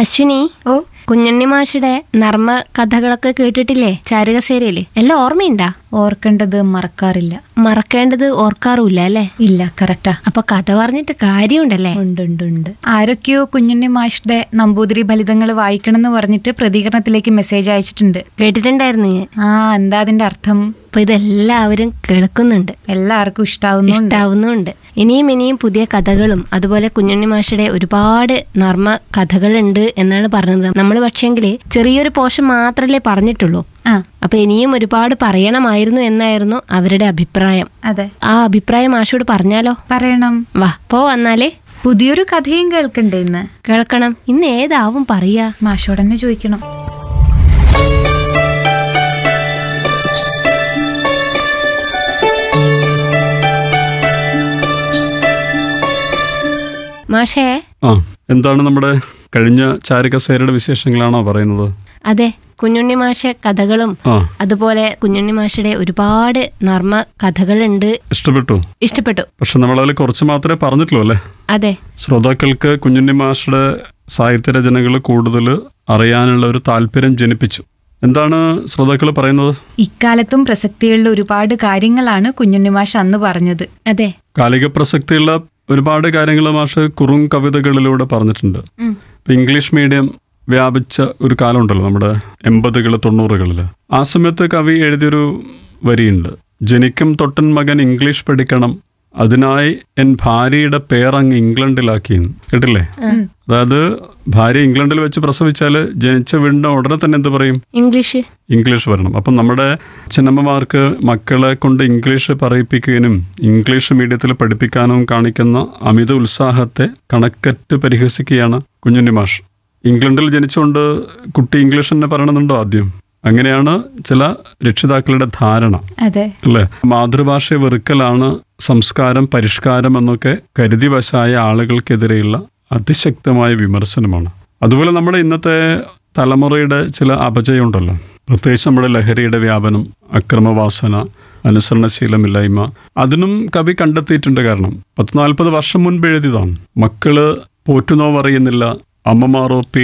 അശ്വിനി ഓ കുഞ്ഞണ്ണി മാഷിയുടെ നർമ്മ കഥകളൊക്കെ കേട്ടിട്ടില്ലേ ചാരുകസേരയില് എല്ലാം ഓർമ്മയുണ്ടാ ഓർക്കേണ്ടത് മറക്കാറില്ല മറക്കേണ്ടത് ഓർക്കാറുമില്ല അല്ലേ ഇല്ല കറക്റ്റാ അപ്പൊ കഥ പറഞ്ഞിട്ട് കാര്യമുണ്ടല്ലേ ഉണ്ട് ഉണ്ട് ഉണ്ട് ആരൊക്കെയോ കുഞ്ഞുണ്ണി മാഷിന്റെ നമ്പൂതിരി ഫലിതങ്ങൾ വായിക്കണം എന്ന് പറഞ്ഞിട്ട് പ്രതികരണത്തിലേക്ക് മെസ്സേജ് അയച്ചിട്ടുണ്ട് കേട്ടിട്ടുണ്ടായിരുന്നു ഞാൻ ആ എന്താ അതിന്റെ അർത്ഥം അപ്പൊ ഇതെല്ലാവരും കേൾക്കുന്നുണ്ട് എല്ലാവർക്കും ഇഷ്ടാവുന്നു ഇഷ്ടാവുന്നുണ്ട് ഇനിയും ഇനിയും പുതിയ കഥകളും അതുപോലെ കുഞ്ഞുണ്ണി മാഷയുടെ ഒരുപാട് നർമ്മ കഥകളുണ്ട് എന്നാണ് പറഞ്ഞത് നമ്മൾ പക്ഷേങ്കിൽ ചെറിയൊരു പോഷൻ മാത്രമല്ലേ പറഞ്ഞിട്ടുള്ളൂ ആ അപ്പൊ ഇനിയും ഒരുപാട് പറയണമായിരുന്നു എന്നായിരുന്നു അവരുടെ അഭിപ്രായം അതെ ആ അഭിപ്രായം മാഷോട് പറഞ്ഞാലോ പറയണം വാ പോ വന്നാലേ പുതിയൊരു കഥയും കേൾക്കണ്ടേ ഇന്ന് കേൾക്കണം ഇന്ന് ഏതാവും പറയാ മാഷോടന്നെ ചോദിക്കണം മാഷേ ആ എന്താണ് നമ്മുടെ കഴിഞ്ഞ ചാരുകസേരയുടെ വിശേഷങ്ങളാണോ പറയുന്നത് അതെ കുഞ്ഞുണ്ണി മാഷ കഥകളും ആ അതുപോലെ കുഞ്ഞുണ്ണി മാഷയുടെ ഒരുപാട് നർമ്മ കഥകളുണ്ട് ഇഷ്ടപ്പെട്ടു ഇഷ്ടപ്പെട്ടു പക്ഷെ നമ്മളതിൽ കുറച്ച് മാത്രമേ പറഞ്ഞിട്ടുള്ളൂ അല്ലേ അതെ ശ്രോതാക്കൾക്ക് കുഞ്ഞുണ്ണി മാഷയുടെ സാഹിത്യരചനകൾ കൂടുതൽ അറിയാനുള്ള ഒരു താല്പര്യം ജനിപ്പിച്ചു എന്താണ് ശ്രോതാക്കൾ പറയുന്നത് ഇക്കാലത്തും പ്രസക്തിയുള്ള ഒരുപാട് കാര്യങ്ങളാണ് കുഞ്ഞുണ്ണി മാഷ് അന്ന് പറഞ്ഞത് അതെ കാലിക പ്രസക്തിയുള്ള ഒരുപാട് കാര്യങ്ങൾ മാഷ് കുറും കവിതകളിലൂടെ പറഞ്ഞിട്ടുണ്ട് ഇപ്പൊ ഇംഗ്ലീഷ് മീഡിയം വ്യാപിച്ച ഒരു കാലമുണ്ടല്ലോ നമ്മുടെ എൺപതുകൾ തൊണ്ണൂറുകളിൽ ആ സമയത്ത് കവി എഴുതിയൊരു വരിയുണ്ട് ജനിക്കും തൊട്ടൻ മകൻ ഇംഗ്ലീഷ് പഠിക്കണം അതിനായി എൻ ഭാര്യയുടെ പേരങ്ങ് ഇംഗ്ലണ്ടിലാക്കി കേട്ടില്ലേ അതായത് ഭാര്യ ഇംഗ്ലണ്ടിൽ വെച്ച് പ്രസവിച്ചാൽ ജനിച്ച വീടിന്റെ ഉടനെ തന്നെ എന്ത് പറയും ഇംഗ്ലീഷ് ഇംഗ്ലീഷ് വരണം അപ്പം നമ്മുടെ അച്ഛനമ്മമാർക്ക് മക്കളെ കൊണ്ട് ഇംഗ്ലീഷ് പറയിപ്പിക്കുകയും ഇംഗ്ലീഷ് മീഡിയത്തിൽ പഠിപ്പിക്കാനും കാണിക്കുന്ന അമിത ഉത്സാഹത്തെ കണക്കറ്റ് പരിഹസിക്കുകയാണ് കുഞ്ഞുണ്ണി മാഷ് ഇംഗ്ലണ്ടിൽ ജനിച്ചുകൊണ്ട് കുട്ടി ഇംഗ്ലീഷ് തന്നെ പറയണമെന്നുണ്ടോ ആദ്യം അങ്ങനെയാണ് ചില രക്ഷിതാക്കളുടെ ധാരണ അതെ അല്ലേ മാതൃഭാഷയെ വെറുക്കലാണ് സംസ്കാരം പരിഷ്കാരം എന്നൊക്കെ കരുതി വശായ ആളുകൾക്കെതിരെയുള്ള അതിശക്തമായ വിമർശനമാണ് അതുപോലെ നമ്മുടെ ഇന്നത്തെ തലമുറയുടെ ചില അപജയമുണ്ടല്ലോ പ്രത്യേകിച്ച് നമ്മുടെ ലഹരിയുടെ വ്യാപനം അക്രമവാസന അനുസരണശീലമില്ലായ്മ അതിനും കവി കണ്ടെത്തിയിട്ടുണ്ട് കാരണം പത്ത് നാൽപ്പത് വർഷം മുൻപ് എഴുതിയതാണ് മക്കള് പോറ്റുനോവറിയുന്നില്ല അമ്മമാരോ